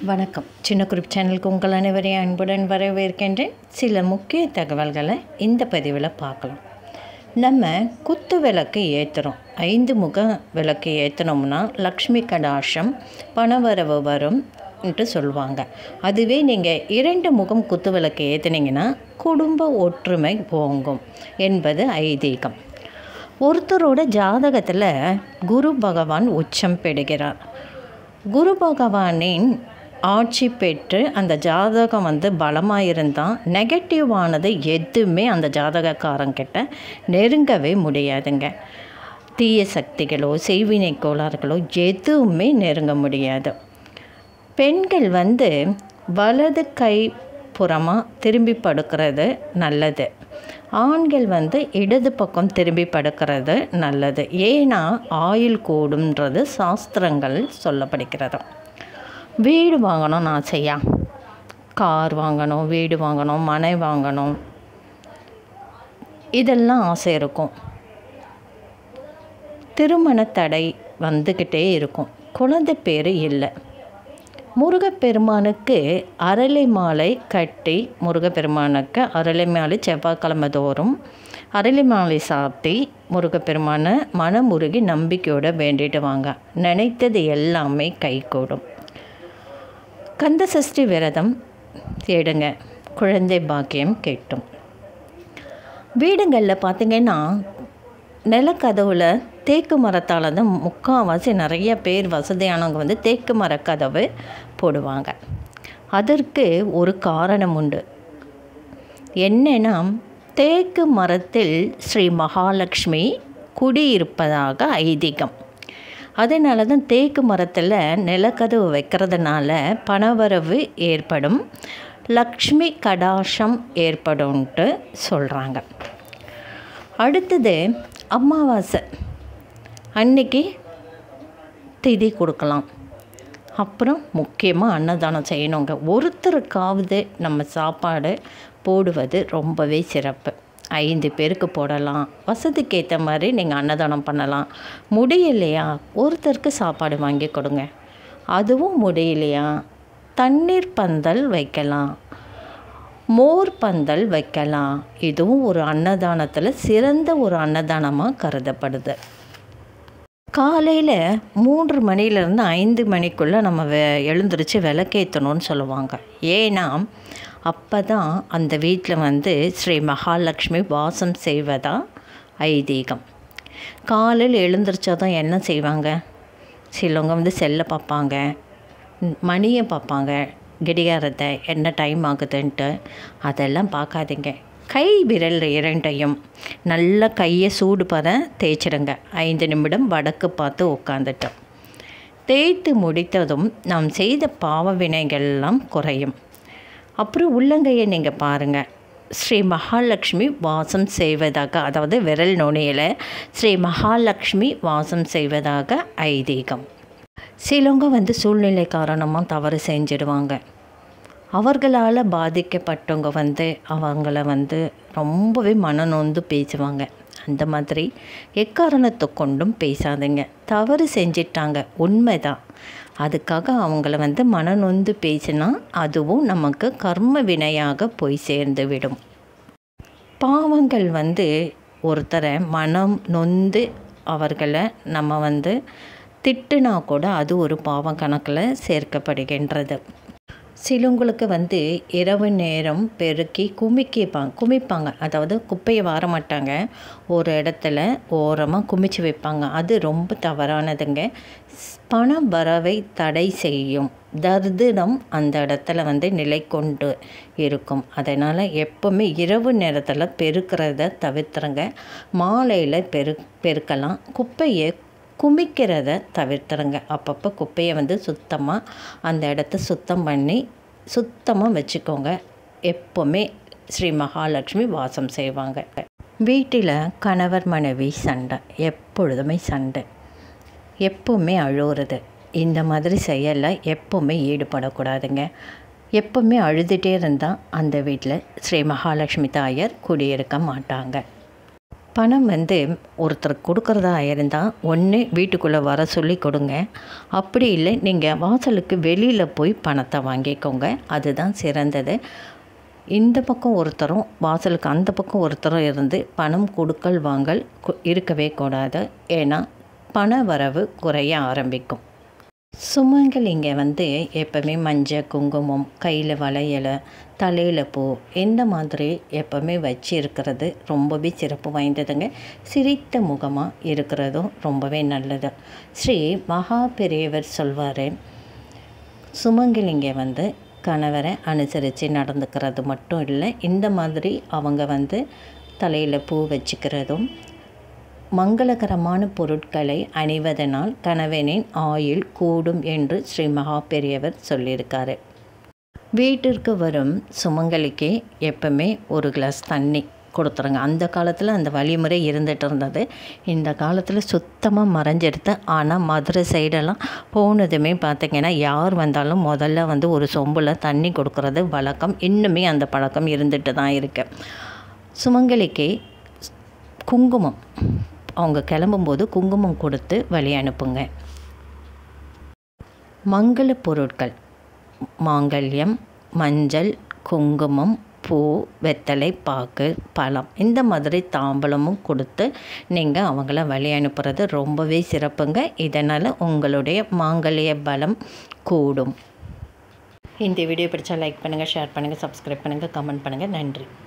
வணக்கம் சின்ன குறிப்பு சேனலுக்கு உங்கள் அனைவரையும் அன்புடன் வரவேற்கின்றேன் சில முக்கிய தகவல்களை இந்த பதிவில் பார்க்கலாம் நம்ம குத்து விளக்கு ஏற்றுறோம் ஐந்து முக விளக்கு ஏற்றினோம்னா லக்ஷ்மி கடாஷம் பணவரவு வரும் என்று சொல்லுவாங்க அதுவே நீங்கள் இரண்டு முகம் குத்து விளக்கு ஏற்றுனீங்கன்னா குடும்ப ஒற்றுமை ஓங்கும் என்பது ஐதீகம் ஒருத்தரோட ஜாதகத்தில் குரு பகவான் உச்சம் பெறுகிறார் குரு பகவானின் ஆட்சி பெற்று அந்த ஜாதகம் வந்து பலமாக இருந்தால் நெகட்டிவானது எதுவுமே அந்த ஜாதகக்காரங்கிட்ட நெருங்கவே முடியாதுங்க தீய சக்திகளோ செய்வினை கோளாறுகளோ எதுவுமே நெருங்க முடியாது பெண்கள் வந்து வலது கை புறமாக திரும்பி படுக்கிறது நல்லது ஆண்கள் வந்து இடது பக்கம் திரும்பி படுக்கிறது நல்லது ஏன்னா ஆயுள் கூடுன்றது சாஸ்திரங்கள் சொல்லப்படுகிறது வீடு வாங்கணும்னு ஆசையா கார் வாங்கணும் வீடு வாங்கணும் மனை வாங்கணும் இதெல்லாம் ஆசை இருக்கும் திருமண தடை வந்துக்கிட்டே இருக்கும் குழந்தை பேர் இல்லை முருகப்பெருமானுக்கு அரளி மாலை கட்டி முருகப்பெருமானுக்கு அரளி மாலை செவ்வாய்க்கிழமை தோறும் அரளி மாலை சாப்பிட்டு முருகப்பெருமானை மனமுருகி நம்பிக்கையோடு வேண்டிட்டு வாங்க நினைத்தது எல்லாமே கைகூடும் கந்த சஷ்டி விரதம் எடுங்க குழந்தை பாக்கியம் கேட்டும் வீடுங்களில் பார்த்திங்கன்னா நிலக்கதவில் தேக்கு மரத்தால் தான் முக்கால்வாசி நிறைய பேர் வசதியானவங்க வந்து தேக்கு மரக்கதவு போடுவாங்க அதற்கு ஒரு காரணம் உண்டு என்னென்னா தேக்கு மரத்தில் ஸ்ரீ மகாலட்சுமி குடியிருப்பதாக ஐதீகம் அதனால தான் தேக்கு மரத்தில் நிலக்கதவு வைக்கிறதுனால பணவரவு ஏற்படும் லக்ஷ்மி கடாஷம் ஏற்படும்ன்ட்டு சொல்கிறாங்க அடுத்தது அமாவாசை அன்னைக்கு திதி கொடுக்கலாம் அப்புறம் முக்கியமாக அன்னதானம் செய்யணுங்க ஒருத்தருக்காவது நம்ம சாப்பாடு போடுவது ரொம்பவே சிறப்பு ஐந்து பேருக்கு போடலாம் வசதிக்கு ஏற்ற மாதிரி நீங்கள் அன்னதானம் பண்ணலாம் முடியலையா ஒருத்தருக்கு சாப்பாடு வாங்கி கொடுங்க அதுவும் முடியலையா தண்ணீர் பந்தல் வைக்கலாம் மோர் பந்தல் வைக்கலாம் இதுவும் ஒரு அன்னதானத்தில் சிறந்த ஒரு அன்னதானமாக கருதப்படுது காலையில் மூன்று மணிலேருந்து ஐந்து மணிக்குள்ளே நம்ம வெ எழுந்திரிச்சு விளக்கேற்றணும்னு சொல்லுவாங்க ஏன்னா அப்போ தான் அந்த வீட்டில் வந்து ஸ்ரீ மகாலட்சுமி வாசம் செய்வதா ஐதீகம் காலையில் எழுந்திரிச்சா தான் என்ன செய்வாங்க சிலவங்க வந்து செல்லை பார்ப்பாங்க மணியை பார்ப்பாங்க கடிகாரத்தை என்ன டைம் ஆகுதுன்ட்டு அதெல்லாம் பார்க்காதீங்க கை விரல் இரண்டையும் நல்ல கையை சூடு பத தேய்ச்சிடுங்க ஐந்து நிமிடம் வடக்கு பார்த்து உட்காந்துட்டோம் தேய்த்து முடித்ததும் நாம் செய்த பாவ வினைகள்லாம் குறையும் அப்புறம் உள்ளங்கையை நீங்கள் பாருங்கள் ஸ்ரீ மகாலட்சுமி வாசம் செய்வதாக அதாவது விரல் நுனியில் ஸ்ரீ மகாலட்சுமி வாசம் செய்வதாக ஐதீகம் சிலவங்க வந்து சூழ்நிலை காரணமாக தவறு செஞ்சிடுவாங்க அவர்களால் பாதிக்கப்பட்டவங்க வந்து அவங்கள வந்து ரொம்பவே மனநொந்து பேசுவாங்க அந்த மாதிரி எக்காரணத்தை கொண்டும் பேசாதீங்க தவறு செஞ்சிட்டாங்க உண்மைதான் அதுக்காக அவங்கள வந்து மனநொந்து பேசினா அதுவும் நமக்கு கர்ம வினையாக போய் சேர்ந்து விடும் பாவங்கள் வந்து ஒருத்தரை மனம் நொந்து அவர்களை நம்ம வந்து திட்டுனா கூட அது ஒரு பாவம் கணக்கில் சேர்க்கப்படுகின்றது சிலவங்களுக்கு வந்து இரவு நேரம் பெருக்கி குமிக்கிப்பாங்க குமிப்பாங்க அதாவது குப்பையை வார மாட்டாங்க ஒரு இடத்துல ஓரமாக குமிச்சு வைப்பாங்க அது ரொம்ப தவறானதுங்க பண வரவை தடை செய்யும் தர்தினம் அந்த இடத்துல வந்து நிலை கொண்டு இருக்கும் அதனால் எப்போவுமே இரவு நேரத்தில் பெருக்கிறத தவிர்த்துருங்க மாலையில் பெரு பெருக்கலாம் குப்பையை குமிக்கிறத தவிர்த்துருங்க அப்பப்போ குப்பையை வந்து சுத்தமாக அந்த இடத்த சுத்தம் பண்ணி சுத்தமாக வச்சுக்கோங்க எப்போவுமே ஸ்ரீ மகாலட்சுமி வாசம் செய்வாங்க வீட்டில் கணவர் மனைவி சண்டை எப்பொழுதுமே சண்டை எப்போவுமே அழுகிறது இந்த மாதிரி செயலில் எப்போவுமே ஈடுபடக்கூடாதுங்க எப்போவுமே அழுதுகிட்டே இருந்தால் அந்த வீட்டில் ஸ்ரீ மகாலட்சுமி தாயார் குடியிருக்க மாட்டாங்க பணம் வந்து ஒருத்தர் கொடுக்குறதா இருந்தால் ஒன்று வீட்டுக்குள்ளே வர சொல்லி கொடுங்க அப்படி இல்லை நீங்கள் வாசலுக்கு வெளியில் போய் பணத்தை வாங்கிக்கோங்க அதுதான் சிறந்தது இந்த பக்கம் ஒருத்தரும் வாசலுக்கு அந்த பக்கம் ஒருத்தரும் இருந்து பணம் கொடுக்கல் வாங்கல் கு- இருக்கவே கூடாது ஏன்னா பண வரவு குறைய ஆரம்பிக்கும் சுமங்கலிங்க வந்து எப்பவுமே மஞ்சள் குங்குமம் கையில் வளையல் தலையில் பூ இந்த மாதிரி எப்பவுமே வச்சு இருக்கிறது ரொம்பவே சிறப்பு வாய்ந்ததுங்க சிரித்த முகமாக இருக்கிறதும் ரொம்பவே நல்லது ஸ்ரீ மகா பெரியவர் சொல்வார் சுமங்கலிங்க வந்து கணவரை அனுசரித்து நடந்துக்கிறது மட்டும் இல்லை இந்த மாதிரி அவங்க வந்து தலையில் பூ வச்சுக்கிறதும் மங்களகரமான பொருட்களை அணிவதனால் கணவனின் ஆயுள் கூடும் என்று ஸ்ரீ மகா பெரியவர் சொல்லியிருக்காரு வீட்டிற்கு வரும் சுமங்கலிக்கு எப்பவுமே ஒரு கிளாஸ் தண்ணி கொடுத்துருங்க அந்த காலத்தில் அந்த வழிமுறை இருந்துகிட்டு இருந்தது இந்த காலத்தில் சுத்தமாக மறைஞ்சிடுது ஆனால் மதுரை சைடெல்லாம் போனதுமே பார்த்திங்கன்னா யார் வந்தாலும் முதல்ல வந்து ஒரு சொம்பில் தண்ணி கொடுக்கறது வழக்கம் இன்னுமே அந்த பழக்கம் இருந்துட்டு தான் இருக்கு சுமங்கலிக்கு குங்குமம் அவங்க கிளம்பும்போது குங்குமம் கொடுத்து வழி அனுப்புங்க மங்கள பொருட்கள் மாங்கல்யம் மஞ்சள் குங்குமம் பூ வெத்தலை பாக்கு பழம் இந்த மாதிரி தாம்பலமும் கொடுத்து நீங்கள் அவங்கள வழி அனுப்புறது ரொம்பவே சிறப்புங்க இதனால் உங்களுடைய மாங்கல்ய பலம் கூடும் இந்த வீடியோ பிடிச்சா லைக் பண்ணுங்கள் ஷேர் பண்ணுங்கள் சப்ஸ்கிரைப் பண்ணுங்கள் கமெண்ட் பண்ணுங்கள் நன்றி